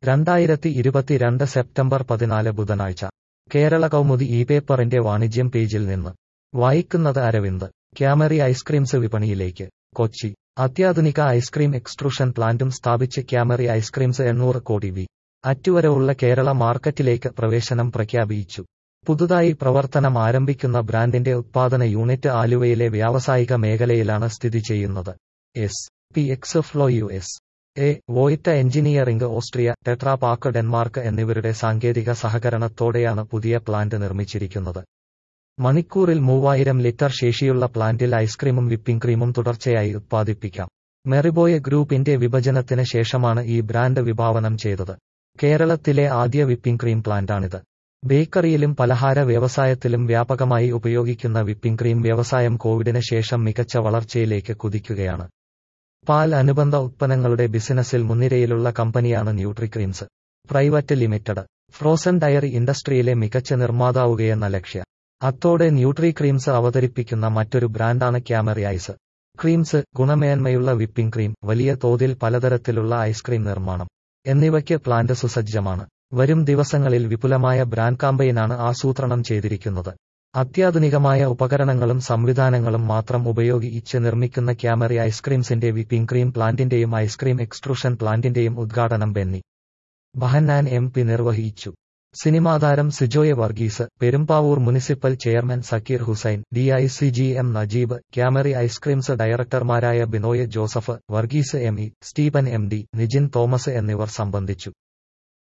രണ്ടായിരത്തി ഇരുപത്തിരണ്ട് സെപ്റ്റംബർ പതിനാല് ബുധനാഴ്ച കേരള കൗമുദി ഈ പേപ്പറിന്റെ വാണിജ്യം പേജിൽ നിന്ന് വായിക്കുന്നത് അരവിന്ദ് ക്യാമറി ഐസ്ക്രീംസ് വിപണിയിലേക്ക് കൊച്ചി അത്യാധുനിക ഐസ്ക്രീം എക്സ്ട്രൂഷൻ പ്ലാന്റും സ്ഥാപിച്ച് ക്യാമറി ഐസ്ക്രീംസ് എണ്ണൂറ് കോടി വി അറ്റുവരവുള്ള കേരള മാർക്കറ്റിലേക്ക് പ്രവേശനം പ്രഖ്യാപിച്ചു പുതുതായി പ്രവർത്തനം ആരംഭിക്കുന്ന ബ്രാൻഡിന്റെ ഉത്പാദന യൂണിറ്റ് ആലുവയിലെ വ്യാവസായിക മേഖലയിലാണ് സ്ഥിതി ചെയ്യുന്നത് S P X flow U S A Voith engineering Austria Tetra Pak Denmark എന്നിവരുടെ സാങ്കേതിക സഹകരണത്തോടെയാണ് പുതിയ പ്ലാന്റ് നിർമ്മിച്ചിരിക്കുന്നത് മണിക്കൂറിൽ മൂവായിരം ലിറ്റർ ശേഷിയുള്ള പ്ലാന്റിൽ ഐസ്ക്രീമും വിപ്പിംഗ് ക്രീമും തുടർച്ചയായി ഉത്പാദിപ്പിക്കാം മെറിബോയ ഗ്രൂപ്പിന്റെ വിഭജനത്തിന് ശേഷമാണ് ഈ ബ്രാൻഡ് വിഭാവനം ചെയ്തത് കേരളത്തിലെ ആദ്യ വിപ്പിംഗ് ക്രീം പ്ലാന്റാണിത് ബേക്കറിയിലും പലഹാര വ്യവസായത്തിലും വ്യാപകമായി ഉപയോഗിക്കുന്ന വിപ്പിംഗ് ക്രീം വ്യവസായം കോവിഡിന് ശേഷം മികച്ച വളർച്ചയിലേക്ക് കുതിക്കുകയാണ് പാൽ അനുബന്ധ ഉത്പന്നങ്ങളുടെ ബിസിനസ്സിൽ മുൻനിരയിലുള്ള കമ്പനിയാണ് Nutricreams private limited frozen dairy ഇൻഡസ്ട്രിയിലെ മികച്ച നിർമ്മാതാവുകയെന്ന ലക്ഷ്യ അത്തോടെ ന്യൂട്രി ക്രീംസ് അവതരിപ്പിക്കുന്ന മറ്റൊരു ബ്രാൻഡാണ് ക്യാമറി ഐസ് ക്രീംസ് ഗുണമേന്മയുള്ള വിപ്പിംഗ് ക്രീം വലിയ തോതിൽ പലതരത്തിലുള്ള ഐസ്ക്രീം നിർമ്മാണം എന്നിവയ്ക്ക് പ്ലാന്റ് സുസജ്ജമാണ് വരും ദിവസങ്ങളിൽ വിപുലമായ ബ്രാൻഡ് കാമ്പയിനാണ് ആസൂത്രണം ചെയ്തിരിക്കുന്നത് അത്യാധുനികമായ ഉപകരണങ്ങളും സംവിധാനങ്ങളും മാത്രം ഉപയോഗിച്ച് നിർമ്മിക്കുന്ന ക്യാമറി ഐസ്ക്രീംസിന്റെ വിപ്പിംഗ് ക്രീം പ്ലാന്റിന്റെയും ഐസ്ക്രീം എക്സ്ട്രൂഷൻ പ്ലാന്റിന്റെയും ഉദ്ഘാടനം ബെന്നി ബഹന്നാൻ എം പി നിർവഹിച്ചു സിനിമാതാരം Sijoy Varghese Perumbavoor municipal chairman Sakkeer Hussain D I C G M Najeeb Kamari ice creams ഡയറക്ടർമാരായ Binoy Joseph Varghese M E Stephen M D Nijin Thomas എന്നിവർ സംബന്ധിച്ചു